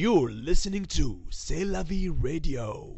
You're listening to C'est la vie radio.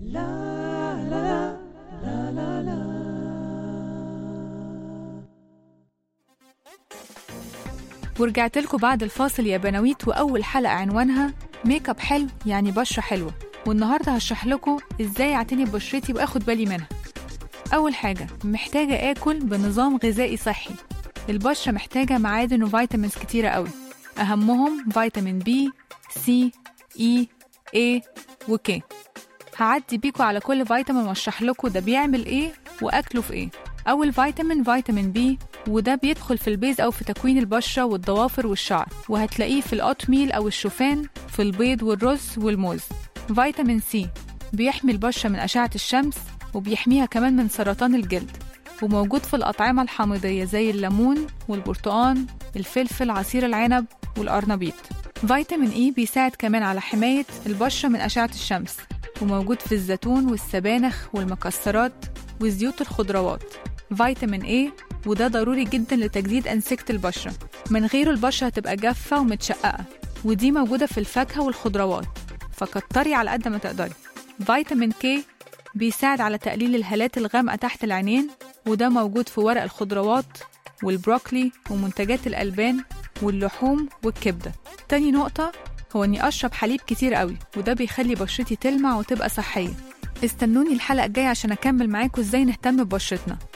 ورجعت لكم بعد الفاصل يا بناويت وأول حلقة عنوانها ميك اب حلو يعني بشرة حلوة والنهاردة هشرح لكم ازاي اعتني ببشرتي واخد بالي منها أول حاجة محتاجة آكل بنظام غذائي صحي البشرة محتاجة معادن وفيتامينز كتيرة قوي أهمهم فيتامين بي سي إي A وكي هعدي بيكوا على كل فيتامين واشرح لكم ده بيعمل ايه واكله في ايه اول فيتامين فيتامين بي وده بيدخل في البيز او في تكوين البشره والضوافر والشعر وهتلاقيه في الاوت ميل او الشوفان في البيض والرز والموز فيتامين سي بيحمي البشره من اشعه الشمس وبيحميها كمان من سرطان الجلد وموجود في الأطعمة الحامضية زي الليمون والبرتقان الفلفل عصير العنب والقرنبيط فيتامين إي بيساعد كمان على حماية البشرة من أشعة الشمس وموجود في الزيتون والسبانخ والمكسرات وزيوت الخضروات فيتامين إي وده ضروري جدا لتجديد أنسجة البشرة من غيره البشرة هتبقى جافة ومتشققة ودي موجودة في الفاكهة والخضروات فكتري على قد ما تقدري فيتامين كي بيساعد على تقليل الهالات الغامقة تحت العينين وده موجود في ورق الخضروات والبروكلي ومنتجات الألبان واللحوم والكبدة تاني نقطة هو إني أشرب حليب كتير قوي وده بيخلي بشرتي تلمع وتبقى صحية استنوني الحلقة الجاية عشان أكمل معاكم إزاي نهتم ببشرتنا